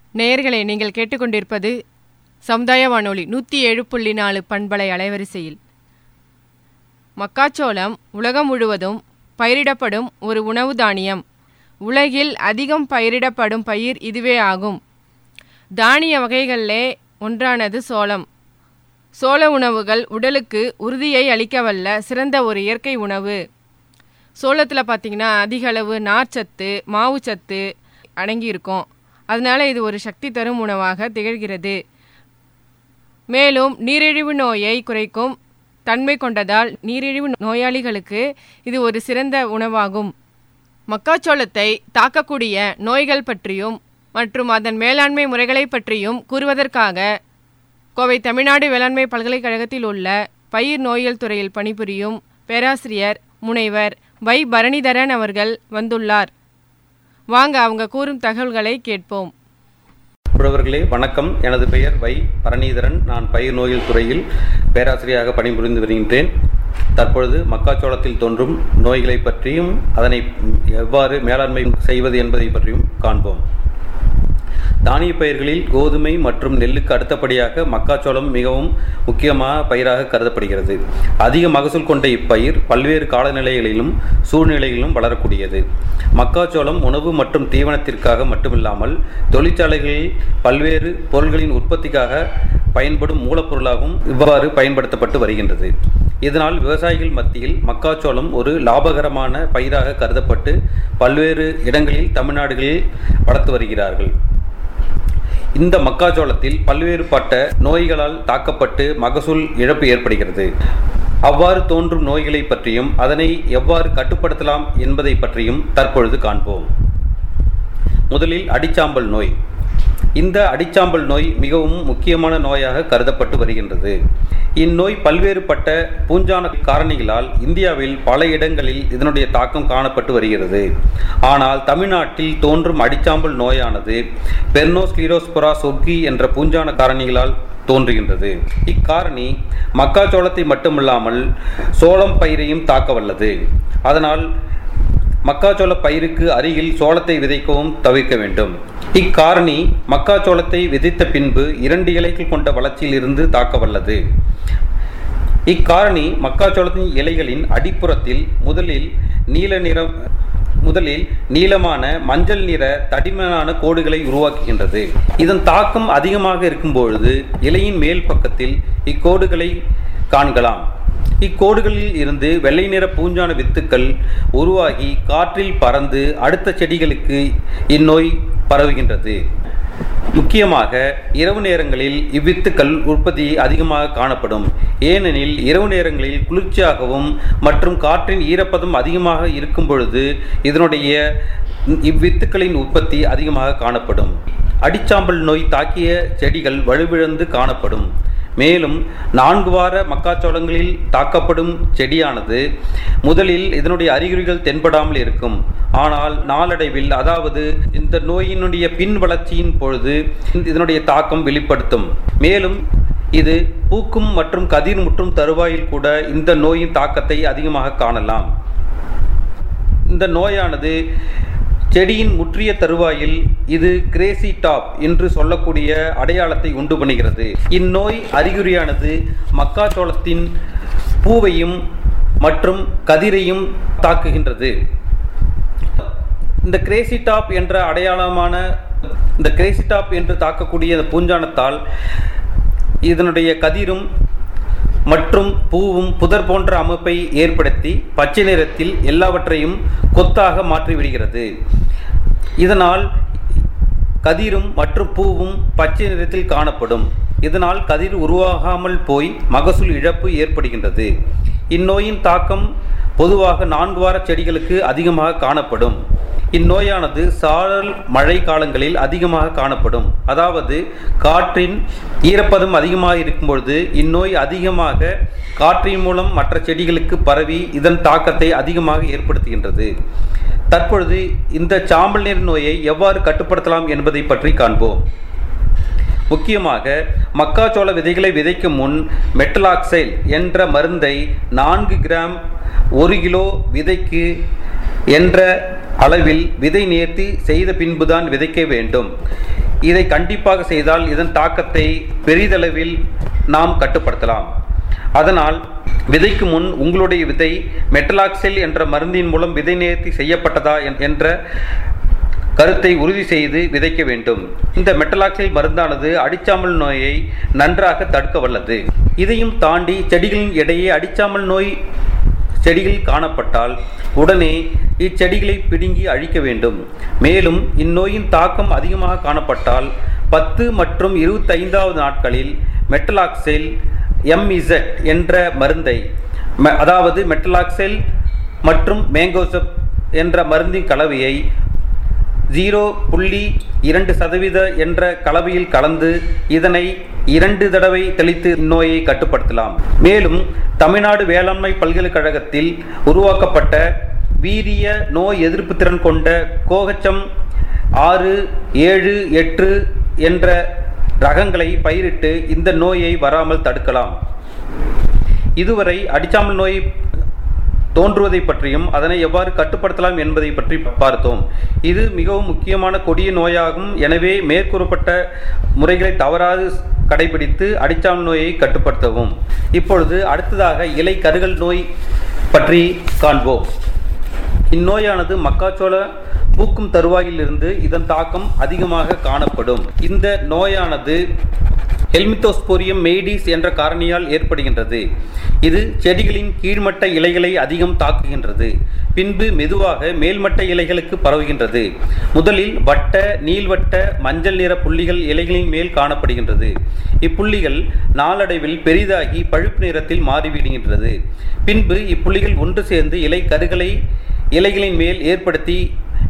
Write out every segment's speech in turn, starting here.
நேயர்களே நீங்கள் கேட்டுக்கொண்டிருப்பது சமுதாய வானொலி நூற்றி ஏழு புள்ளி நாலு பண்பலை அலைவரிசையில் மக்காச்சோளம் உலகம் முழுவதும் பயிரிடப்படும் ஒரு உணவு தானியம் உலகில் அதிகம் பயிரிடப்படும் பயிர் இதுவே ஆகும் தானிய வகைகளிலே ஒன்றானது சோளம் சோள உணவுகள் உடலுக்கு உறுதியை அளிக்கவல்ல சிறந்த ஒரு இயற்கை உணவு சோளத்தில் பார்த்தீங்கன்னா அதிக அளவு நார்ச்சத்து மாவுச்சத்து அடங்கியிருக்கும் அதனால இது ஒரு சக்தி தரும் உணவாக திகழ்கிறது மேலும் நீரிழிவு நோயை குறைக்கும் தன்மை கொண்டதால் நீரிழிவு நோயாளிகளுக்கு இது ஒரு சிறந்த உணவாகும் மக்காச்சோளத்தை தாக்கக்கூடிய நோய்கள் பற்றியும் மற்றும் அதன் மேலாண்மை முறைகளை பற்றியும் கூறுவதற்காக கோவை தமிழ்நாடு வேளாண்மை பல்கலைக்கழகத்தில் உள்ள பயிர் நோயியல் துறையில் பணிபுரியும் பேராசிரியர் முனைவர் வை பரணிதரன் அவர்கள் வந்துள்ளார் வாங்க அவங்க கூறும் தகவல்களை கேட்போம் உறவர்களே வணக்கம் எனது பெயர் வை பரணிதரன் நான் பயிர் நோயியல் துறையில் பேராசிரியராக பணிபுரிந்து வருகின்றேன் தற்பொழுது மக்காச்சோளத்தில் தோன்றும் நோய்களை பற்றியும் அதனை எவ்வாறு மேலாண்மை செய்வது என்பதை பற்றியும் காண்போம் தானிய பயிர்களில் கோதுமை மற்றும் நெல்லுக்கு அடுத்தபடியாக மக்காச்சோளம் மிகவும் முக்கியமான பயிராக கருதப்படுகிறது அதிக மகசூல் கொண்ட இப்பயிர் பல்வேறு காலநிலைகளிலும் சூழ்நிலைகளிலும் வளரக்கூடியது மக்காச்சோளம் உணவு மற்றும் தீவனத்திற்காக மட்டுமில்லாமல் தொழிற்சாலைகளில் பல்வேறு பொருள்களின் உற்பத்திக்காக பயன்படும் மூலப்பொருளாகவும் இவ்வாறு பயன்படுத்தப்பட்டு வருகின்றது இதனால் விவசாயிகள் மத்தியில் மக்காச்சோளம் ஒரு லாபகரமான பயிராக கருதப்பட்டு பல்வேறு இடங்களில் தமிழ்நாடுகளில் வளர்த்து வருகிறார்கள் இந்த மக்காச்சோளத்தில் பல்வேறுபட்ட நோய்களால் தாக்கப்பட்டு மகசூல் இழப்பு ஏற்படுகிறது அவ்வாறு தோன்றும் நோய்களை பற்றியும் அதனை எவ்வாறு கட்டுப்படுத்தலாம் என்பதை பற்றியும் தற்பொழுது காண்போம் முதலில் அடிச்சாம்பல் நோய் இந்த அடிச்சாம்பல் நோய் மிகவும் முக்கியமான நோயாக கருதப்பட்டு வருகின்றது இந்நோய் பல்வேறுபட்ட பூஞ்சான காரணிகளால் இந்தியாவில் பல இடங்களில் இதனுடைய தாக்கம் காணப்பட்டு வருகிறது ஆனால் தமிழ்நாட்டில் தோன்றும் அடிச்சாம்பல் நோயானது பெர்னோஸ்கிரோஸ்பொரா சொக்கி என்ற பூஞ்சான காரணிகளால் தோன்றுகின்றது இக்காரணி மக்காச்சோளத்தை மட்டுமில்லாமல் சோளம் பயிரையும் தாக்க வல்லது அதனால் மக்காச்சோள பயிருக்கு அருகில் சோளத்தை விதைக்கவும் தவிர்க்க வேண்டும் இக்காரணி மக்காச்சோளத்தை விதைத்த பின்பு இரண்டு இலைகள் கொண்ட வளர்ச்சியில் இருந்து தாக்க வல்லது இக்காரணி மக்காச்சோளத்தின் இலைகளின் அடிப்புறத்தில் முதலில் நீல நிறம் முதலில் நீளமான மஞ்சள் நிற தடிமனான கோடுகளை உருவாக்குகின்றது இதன் தாக்கம் அதிகமாக இருக்கும் பொழுது இலையின் மேல் பக்கத்தில் இக்கோடுகளை காண்கலாம் இக்கோடுகளில் இருந்து வெள்ளை நிற பூஞ்சான வித்துக்கள் உருவாகி காற்றில் பறந்து அடுத்த செடிகளுக்கு இந்நோய் பரவுகின்றது முக்கியமாக இரவு நேரங்களில் இவ்வித்துக்கள் உற்பத்தி அதிகமாக காணப்படும் ஏனெனில் இரவு நேரங்களில் குளிர்ச்சியாகவும் மற்றும் காற்றின் ஈரப்பதம் அதிகமாக இருக்கும் பொழுது இதனுடைய இவ்வித்துக்களின் உற்பத்தி அதிகமாக காணப்படும் அடிச்சாம்பல் நோய் தாக்கிய செடிகள் வலுவிழந்து காணப்படும் மேலும் நான்கு வார மக்காச்சோளங்களில் தாக்கப்படும் செடியானது முதலில் இதனுடைய அறிகுறிகள் தென்படாமல் இருக்கும் ஆனால் நாளடைவில் அதாவது இந்த நோயினுடைய பின் வளர்ச்சியின் பொழுது இதனுடைய தாக்கம் வெளிப்படுத்தும் மேலும் இது பூக்கும் மற்றும் கதிர் முற்றும் தருவாயில் கூட இந்த நோயின் தாக்கத்தை அதிகமாக காணலாம் இந்த நோயானது செடியின் முற்றிய தருவாயில் இது கிரேசி டாப் என்று சொல்லக்கூடிய அடையாளத்தை உண்டு பண்ணுகிறது இந்நோய் அறிகுறியானது மக்காச்சோளத்தின் பூவையும் மற்றும் கதிரையும் தாக்குகின்றது இந்த கிரேசி டாப் என்ற அடையாளமான இந்த கிரேசி டாப் என்று தாக்கக்கூடிய இந்த பூஞ்சானத்தால் இதனுடைய கதிரும் மற்றும் பூவும் புதர் போன்ற அமைப்பை ஏற்படுத்தி பச்சை நிறத்தில் எல்லாவற்றையும் கொத்தாக மாற்றிவிடுகிறது இதனால் கதிரும் மற்றும் பூவும் பச்சை நிறத்தில் காணப்படும் இதனால் கதிர் உருவாகாமல் போய் மகசூல் இழப்பு ஏற்படுகின்றது இந்நோயின் தாக்கம் பொதுவாக நான்கு வார செடிகளுக்கு அதிகமாக காணப்படும் இந்நோயானது சாரல் மழை காலங்களில் அதிகமாக காணப்படும் அதாவது காற்றின் ஈரப்பதம் அதிகமாக இருக்கும் பொழுது இந்நோய் அதிகமாக காற்றின் மூலம் மற்ற செடிகளுக்கு பரவி இதன் தாக்கத்தை அதிகமாக ஏற்படுத்துகின்றது தற்பொழுது இந்த சாம்பல் நீர் நோயை எவ்வாறு கட்டுப்படுத்தலாம் என்பதை பற்றி காண்போம் முக்கியமாக மக்காச்சோள விதைகளை விதைக்கும் முன் மெட்டலாக்சைல் என்ற மருந்தை நான்கு கிராம் ஒரு கிலோ விதைக்கு என்ற அளவில் விதை நேர்த்தி செய்த பின்புதான் விதைக்க வேண்டும் இதை கண்டிப்பாக செய்தால் இதன் தாக்கத்தை பெரிதளவில் நாம் கட்டுப்படுத்தலாம் அதனால் விதைக்கு முன் உங்களுடைய விதை மெட்டலாக்செல் என்ற மருந்தின் மூலம் விதை நேர்த்தி செய்யப்பட்டதா என்- என்ற கருத்தை உறுதி செய்து விதைக்க வேண்டும் இந்த மெட்டலாக்சைல் மருந்தானது அடிச்சாமல் நோயை நன்றாக தடுக்க வல்லது இதையும் தாண்டி செடிகளின் இடையே அடிச்சாமல் நோய் செடிகள் காணப்பட்டால் உடனே இச்செடிகளை பிடுங்கி அழிக்க வேண்டும் மேலும் இந்நோயின் தாக்கம் அதிகமாக காணப்பட்டால் பத்து மற்றும் இருபத்தைந்தாவது நாட்களில் மெட்டலாக்சைல் எம்இசட் என்ற மருந்தை ம- அதாவது மெட்டலாக்சைல் மற்றும் மேங்கோசப் என்ற மருந்தின் கலவையை ஜீரோ புள்ளி இரண்டு சதவீத என்ற கலவையில் கலந்து இதனை இரண்டு தடவை தெளித்து நோயை கட்டுப்படுத்தலாம் மேலும் தமிழ்நாடு வேளாண்மை பல்கலைக்கழகத்தில் உருவாக்கப்பட்ட வீரிய நோய் எதிர்ப்பு திறன் கொண்ட கோகச்சம் ஆறு ஏழு எட்டு என்ற ரகங்களை பயிரிட்டு இந்த நோயை வராமல் தடுக்கலாம் இதுவரை அடிச்சாமல் நோய் தோன்றுவதை பற்றியும் அதனை எவ்வாறு கட்டுப்படுத்தலாம் என்பதை பற்றி பார்த்தோம் இது மிகவும் முக்கியமான கொடிய நோயாகும் எனவே மேற்கூறப்பட்ட முறைகளை தவறாது கடைபிடித்து அடிச்சாமல் நோயை கட்டுப்படுத்தவும் இப்பொழுது அடுத்ததாக இலை கருகல் நோய் பற்றி காண்போம் இந்நோயானது மக்காச்சோள பூக்கும் தருவாயிலிருந்து இதன் தாக்கம் அதிகமாக காணப்படும் இந்த நோயானது ஹெல்மித்தோஸ்போரியம் மெய்டிஸ் என்ற காரணியால் ஏற்படுகின்றது இது செடிகளின் கீழ்மட்ட இலைகளை அதிகம் தாக்குகின்றது பின்பு மெதுவாக மேல்மட்ட இலைகளுக்கு பரவுகின்றது முதலில் வட்ட நீள்வட்ட மஞ்சள் நிற புள்ளிகள் இலைகளின் மேல் காணப்படுகின்றது இப்புள்ளிகள் நாளடைவில் பெரிதாகி பழுப்பு நிறத்தில் மாறிவிடுகின்றது பின்பு இப்புள்ளிகள் ஒன்று சேர்ந்து இலை கருகளை இலைகளின் மேல் ஏற்படுத்தி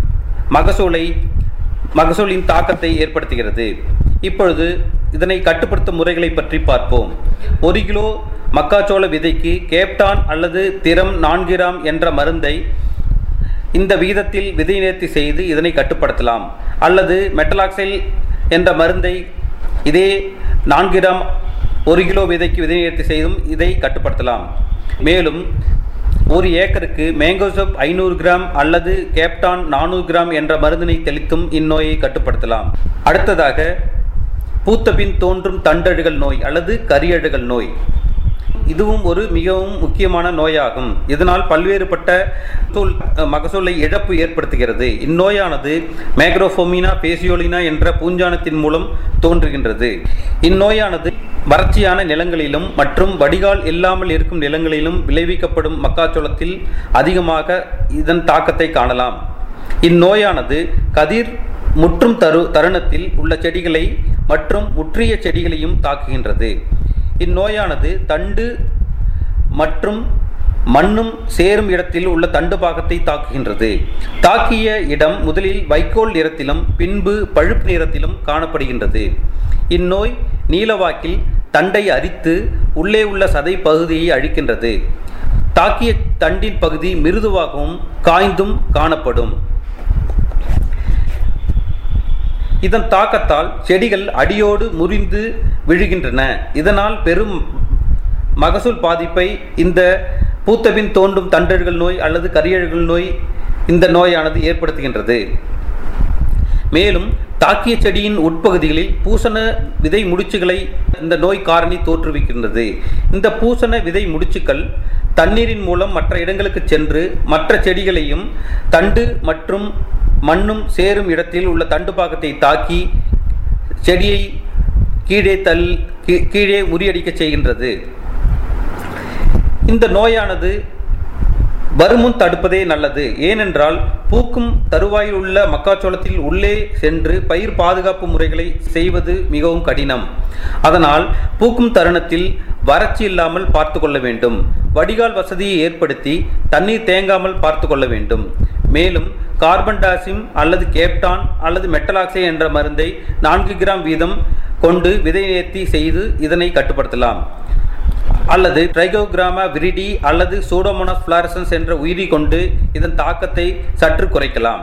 மகசூலை மகசூலின் தாக்கத்தை ஏற்படுத்துகிறது இப்பொழுது இதனை கட்டுப்படுத்தும் முறைகளை பற்றி பார்ப்போம் ஒரு கிலோ மக்காச்சோள விதைக்கு கேப்டான் அல்லது திரம் நான்கு கிராம் என்ற மருந்தை இந்த விகிதத்தில் விதை நேர்த்தி செய்து இதனை கட்டுப்படுத்தலாம் அல்லது மெட்டலாக்சைல் என்ற மருந்தை இதே நான்கு கிராம் ஒரு கிலோ விதைக்கு விதை நேர்த்தி செய்தும் இதை கட்டுப்படுத்தலாம் மேலும் ஒரு ஏக்கருக்கு மேங்கோசப் ஐநூறு கிராம் அல்லது கேப்டான் நானூறு கிராம் என்ற மருந்தினை தெளித்தும் இந்நோயை கட்டுப்படுத்தலாம் அடுத்ததாக பூத்தபின் தோன்றும் தண்டழுகல் நோய் அல்லது கரியழுகல் நோய் இதுவும் ஒரு மிகவும் முக்கியமான நோயாகும் இதனால் பல்வேறுபட்ட மகசூல் மகசூலை இழப்பு ஏற்படுத்துகிறது இந்நோயானது மேக்ரோஃபோமினா பேசியோலினா என்ற பூஞ்சானத்தின் மூலம் தோன்றுகின்றது இந்நோயானது வறட்சியான நிலங்களிலும் மற்றும் வடிகால் இல்லாமல் இருக்கும் நிலங்களிலும் விளைவிக்கப்படும் மக்காச்சோளத்தில் அதிகமாக இதன் தாக்கத்தை காணலாம் இந்நோயானது கதிர் முற்றும் தரு தருணத்தில் உள்ள செடிகளை மற்றும் முற்றிய செடிகளையும் தாக்குகின்றது இந்நோயானது தண்டு மற்றும் மண்ணும் சேரும் இடத்தில் உள்ள தண்டு பாகத்தை தாக்குகின்றது தாக்கிய இடம் முதலில் வைக்கோல் நிறத்திலும் பின்பு பழுப்பு நிறத்திலும் காணப்படுகின்றது இந்நோய் நீலவாக்கில் தண்டை அரித்து உள்ளே உள்ள சதை பகுதியை அழிக்கின்றது தாக்கிய தண்டின் பகுதி மிருதுவாகவும் காய்ந்தும் காணப்படும் இதன் தாக்கத்தால் செடிகள் அடியோடு முறிந்து விழுகின்றன இதனால் பெரும் மகசூல் பாதிப்பை இந்த பூத்தபின் தோன்றும் தண்டழுகல் நோய் அல்லது கரியழுகல் நோய் இந்த நோயானது ஏற்படுத்துகின்றது மேலும் தாக்கிய செடியின் உட்பகுதிகளில் பூசண விதை முடிச்சுகளை இந்த நோய் காரணி தோற்றுவிக்கின்றது இந்த பூசண விதை முடிச்சுக்கள் தண்ணீரின் மூலம் மற்ற இடங்களுக்கு சென்று மற்ற செடிகளையும் தண்டு மற்றும் மண்ணும் சேரும் இடத்தில் உள்ள தண்டு பாகத்தை தாக்கி செடியை கீழே தள் கீ- கீழே முறியடிக்கச் செய்கின்றது இந்த நோயானது வருமுன் தடுப்பதே நல்லது ஏனென்றால் பூக்கும் தருவாயில் உள்ள மக்காச்சோளத்தில் உள்ளே சென்று பயிர் பாதுகாப்பு முறைகளை செய்வது மிகவும் கடினம் அதனால் பூக்கும் தருணத்தில் வறட்சி இல்லாமல் பார்த்து கொள்ள வேண்டும் வடிகால் வசதியை ஏற்படுத்தி தண்ணீர் தேங்காமல் பார்த்து கொள்ள வேண்டும் மேலும் கார்பன் டாசிம் அல்லது கேப்டான் அல்லது மெட்டலாக்சை என்ற மருந்தை நான்கு கிராம் வீதம் கொண்டு விதை நேர்த்தி செய்து இதனை கட்டுப்படுத்தலாம் அல்லது ட்ரைகோகிராமா விரிடி அல்லது சூடோமோனாஸ் ஃபிளாரசன்ஸ் என்ற உயிரி கொண்டு இதன் தாக்கத்தை சற்று குறைக்கலாம்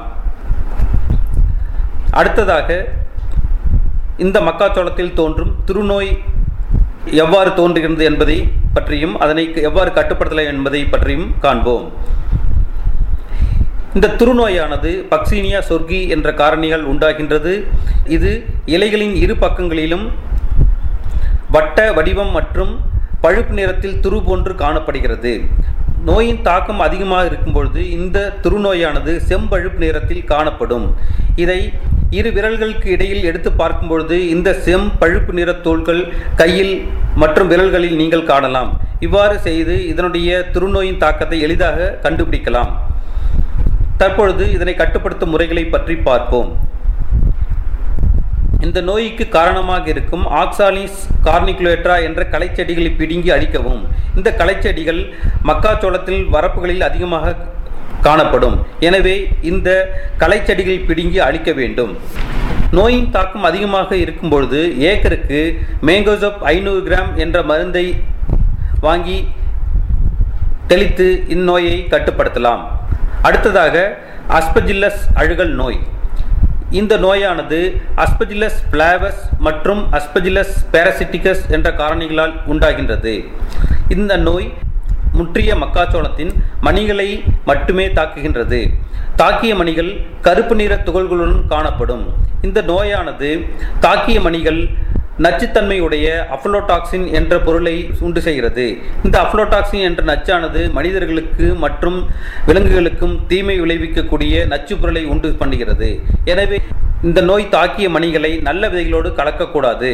அடுத்ததாக இந்த மக்காச்சோளத்தில் தோன்றும் திருநோய் எவ்வாறு தோன்றுகிறது என்பதை பற்றியும் அதனை எவ்வாறு கட்டுப்படுத்தலாம் என்பதை பற்றியும் காண்போம் இந்த துருநோயானது பக்சீனியா சொர்கி என்ற காரணியால் உண்டாகின்றது இது இலைகளின் இரு பக்கங்களிலும் வட்ட வடிவம் மற்றும் பழுப்பு நிறத்தில் துரு போன்று காணப்படுகிறது நோயின் தாக்கம் அதிகமாக இருக்கும் பொழுது இந்த துருநோயானது செம்பழுப்பு நிறத்தில் காணப்படும் இதை இரு விரல்களுக்கு இடையில் எடுத்து பார்க்கும் பொழுது இந்த செம் பழுப்பு நிற தோள்கள் கையில் மற்றும் விரல்களில் நீங்கள் காணலாம் இவ்வாறு செய்து இதனுடைய துருநோயின் தாக்கத்தை எளிதாக கண்டுபிடிக்கலாம் தற்பொழுது இதனை கட்டுப்படுத்தும் முறைகளை பற்றி பார்ப்போம் இந்த நோய்க்கு காரணமாக இருக்கும் ஆக்சாலிஸ் கார்னிகுலேட்ரா என்ற களைச்செடிகளை பிடுங்கி அழிக்கவும் இந்த களைச்செடிகள் மக்காச்சோளத்தில் வரப்புகளில் அதிகமாக காணப்படும் எனவே இந்த களைச்செடிகள் பிடுங்கி அழிக்க வேண்டும் நோயின் தாக்கம் அதிகமாக இருக்கும் பொழுது ஏக்கருக்கு மேங்கோசப் ஐநூறு கிராம் என்ற மருந்தை வாங்கி தெளித்து இந்நோயை கட்டுப்படுத்தலாம் அடுத்ததாக அஸ்பஜில்லஸ் அழுகல் நோய் இந்த நோயானது அஸ்பஜில்லஸ் பிளாவஸ் மற்றும் அஸ்பஜில்லஸ் பேரசிட்டிகஸ் என்ற காரணிகளால் உண்டாகின்றது இந்த நோய் முற்றிய மக்காச்சோளத்தின் மணிகளை மட்டுமே தாக்குகின்றது தாக்கிய மணிகள் கருப்பு நிற துகள்களுடன் காணப்படும் இந்த நோயானது தாக்கிய மணிகள் நச்சுத்தன்மையுடைய அஃப்லோடாக்சின் என்ற பொருளை உண்டு செய்கிறது இந்த அஃப்லோடாக்சின் என்ற நச்சானது மனிதர்களுக்கு மற்றும் விலங்குகளுக்கும் தீமை விளைவிக்கக்கூடிய நச்சு பொருளை உண்டு பண்ணுகிறது எனவே இந்த நோய் தாக்கிய மணிகளை நல்ல விதைகளோடு கலக்கக்கூடாது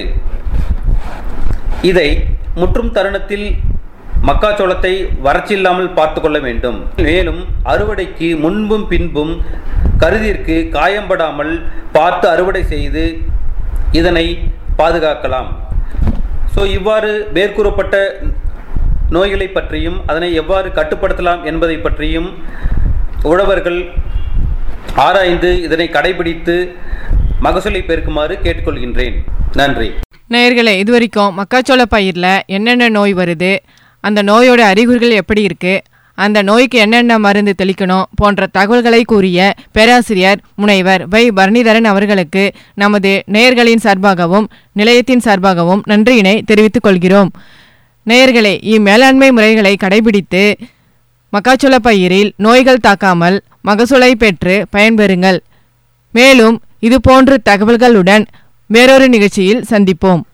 இதை முற்றும் தருணத்தில் மக்காச்சோளத்தை வறட்சியில்லாமல் பார்த்து கொள்ள வேண்டும் மேலும் அறுவடைக்கு முன்பும் பின்பும் கருதிற்கு காயம்படாமல் பார்த்து அறுவடை செய்து இதனை பாதுகாக்கலாம் ஸோ இவ்வாறு மேற்கூறப்பட்ட நோய்களை பற்றியும் அதனை எவ்வாறு கட்டுப்படுத்தலாம் என்பதை பற்றியும் உழவர்கள் ஆராய்ந்து இதனை கடைபிடித்து மகசூலை பெருக்குமாறு கேட்டுக்கொள்கின்றேன் நன்றி நேயர்களே இது வரைக்கும் மக்காச்சோள பயிரில் என்னென்ன நோய் வருது அந்த நோயோட அறிகுறிகள் எப்படி இருக்கு அந்த நோய்க்கு என்னென்ன மருந்து தெளிக்கணும் போன்ற தகவல்களை கூறிய பேராசிரியர் முனைவர் வை பரணிதரன் அவர்களுக்கு நமது நேயர்களின் சார்பாகவும் நிலையத்தின் சார்பாகவும் நன்றியினை தெரிவித்துக் கொள்கிறோம் நேயர்களே இம்மேலாண்மை முறைகளை கடைபிடித்து மக்காச்சோள பயிரில் நோய்கள் தாக்காமல் மகசூலை பெற்று பயன்பெறுங்கள் மேலும் இதுபோன்ற தகவல்களுடன் வேறொரு நிகழ்ச்சியில் சந்திப்போம்